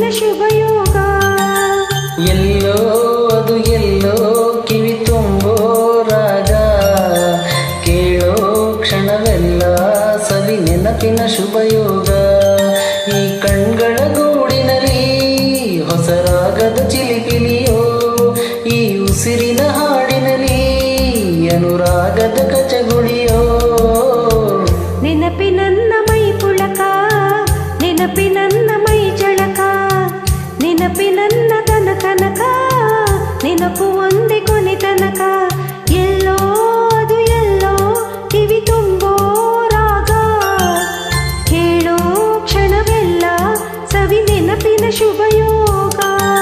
ಶುಭಯೋಗ ಎಲ್ಲೋ ಅದು ಎಲ್ಲೋ ಕಿವಿ ತುಂಬೋ ರಾಗ ಕೇಳೋ ಕ್ಷಣವೆಲ್ಲ ಸವಿ ನೆನಪಿನ ಶುಭಯೋಗ ಈ ಕಣ್ಗಳ ಗೂಡಿನಲ್ಲಿ ಹೊಸ ರಾಗದ ಚಿಲಿಪಿಲಿಯೋ ಈ ಉಸಿರಿನ ಹಾಡಿನಲ್ಲಿ ಅನುರಾಗದ ಕಚಗುಳಿಯೋ ನೆನಪಿನನ್ನ ಮೈ ಪುಳಕ ನೆನಪಿನನ್ನ ಮೈ ಜಳಕ ನೆನಪಿನನ್ನ ತನ ತನಕ ನೆನಪು ಒಂದೇ ಕೊನೆ ತನಕ ಎಲ್ಲೋ ಅದು ಎಲ್ಲೋ ಕಿವಿ ತುಂಬೋ ರಾಗ ಕೇಳೋ ಕ್ಷಣವೆಲ್ಲ ಸವಿ ನೆನಪಿನ ಶುಭಯೋಗ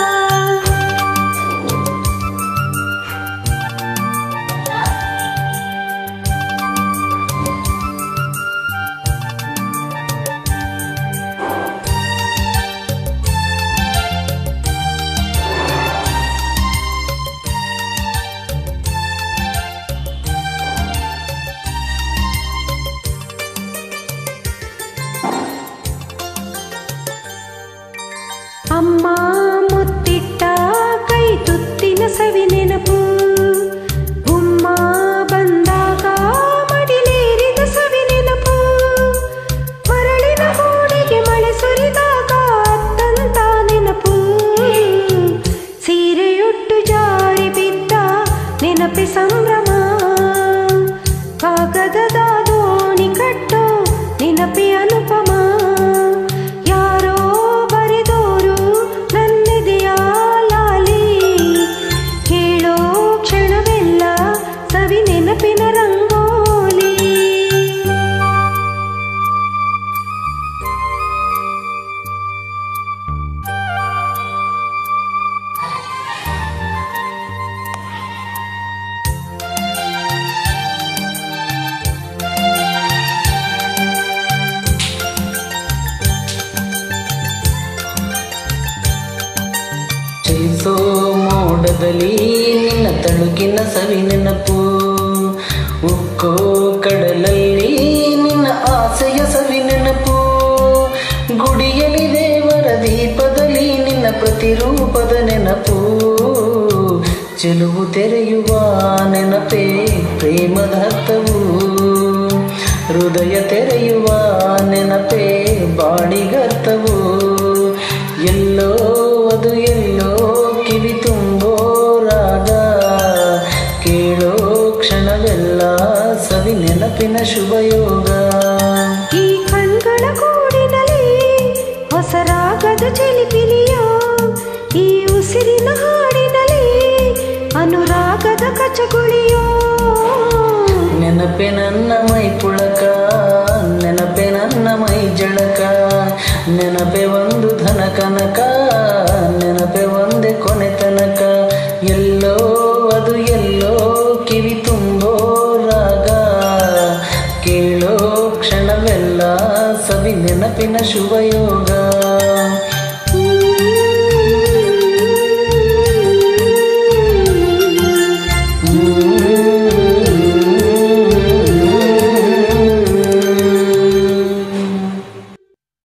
ಅಮ್ಮ ಮುತ್ತಿಟ್ಟ ಕೈ ತುತ್ತಿನ ಸವಿ ನೆನಪು ಉಮ್ಮ ಬಂದಾಗ ಮಡಿಲೇರಿದ ಸವಿ ನೆನಪು ಮರಳಿನ ಗೋಡೆಗೆ ಮಳೆ ಸುರಿದಾಗ ಅತ್ತಂತ ನೆನಪು ಸೀರೆಯುಟ್ಟು ಜಾರಿ ಬಿದ್ದ ನೆನಪೆ ಸಂಭ್ರಮ ಕಾಗದದ ದೋಣಿ ಕಟ್ಟೋ ನೆನಪೆ ಅನುಪಮ ಯಾರೋ ಬರೆದೋರು ನನ್ನೆದೆಯ ಲಾಲಿ ಕೇಳೋ ಕ್ಷಣವೆಲ್ಲ ಸವಿ ನೆನಪಿನ ರಂಗೋಲಿ ಚಲಿಸೋ ಮೋಡದಲ್ಲಿ ನಿನ್ನ ತಳುಕಿನ ಸವಿ ನೆನಪು ಉಕ್ಕೋ ಕಡಲಲ್ಲಿ ನಿನ್ನ ಆಸೆಯ ಸವಿ ನೆನಪು ಗುಡಿಯಲ್ಲಿ ದೇವರ ದೀಪದಲ್ಲಿ ನಿನ್ನ ಪ್ರತಿರೂಪದ ನೆನಪು ಚೆಲುವು ತೆರೆಯುವ ನೆನಪೇ ಪ್ರೇಮದ ಅರ್ಥವು ಹೃದಯ ತೆರೆಯುವ ನೆನಪೇ ಬಾಡಿಗರ್ಥವು ಎಲ್ಲೋ ಅದು ಎಲ್ಲೋ ಕಿವಿ ತುಂಬೋ ರಾಗ ಕೇಳೋ ಕ್ಷಣವೆಲ್ಲ ಸವಿ ನೆನಪಿನ ಶುಭಯೋಗ ಈ ಕಣ್ಗಳ ಕೂಡಿನಲ್ಲಿ ಹೊಸ ರಾಗದ ಚಲಿಪಿಲಿಯೋ ಈ ಉಸಿರಿನ ಹಾಡಿನಲ್ಲಿ ಅನುರಾಗದ ಕಚಗುಳಿಯೋ ನೆನಪೆ ನನ್ನ ಮೈ ಪುಳಕ ನೆನಪೆ ನನ್ನ ಮೈ ಜಳಕ ನೆನಪೆ ಒಂದು ಧನ ಕನಕ ನೆನಪೆ ಒಂದೇ ಕೊನೆ ತನಕ ಎಲ್ಲೋ ಅದು ಎಲ್ಲೋ ಕಿವಿ ತುಂಬೋ ರಾಗ ಕೇಳೋ ಕ್ಷಣವೆಲ್ಲ ಸವಿ ನೆನಪಿನ ಶುಭಯೋಗ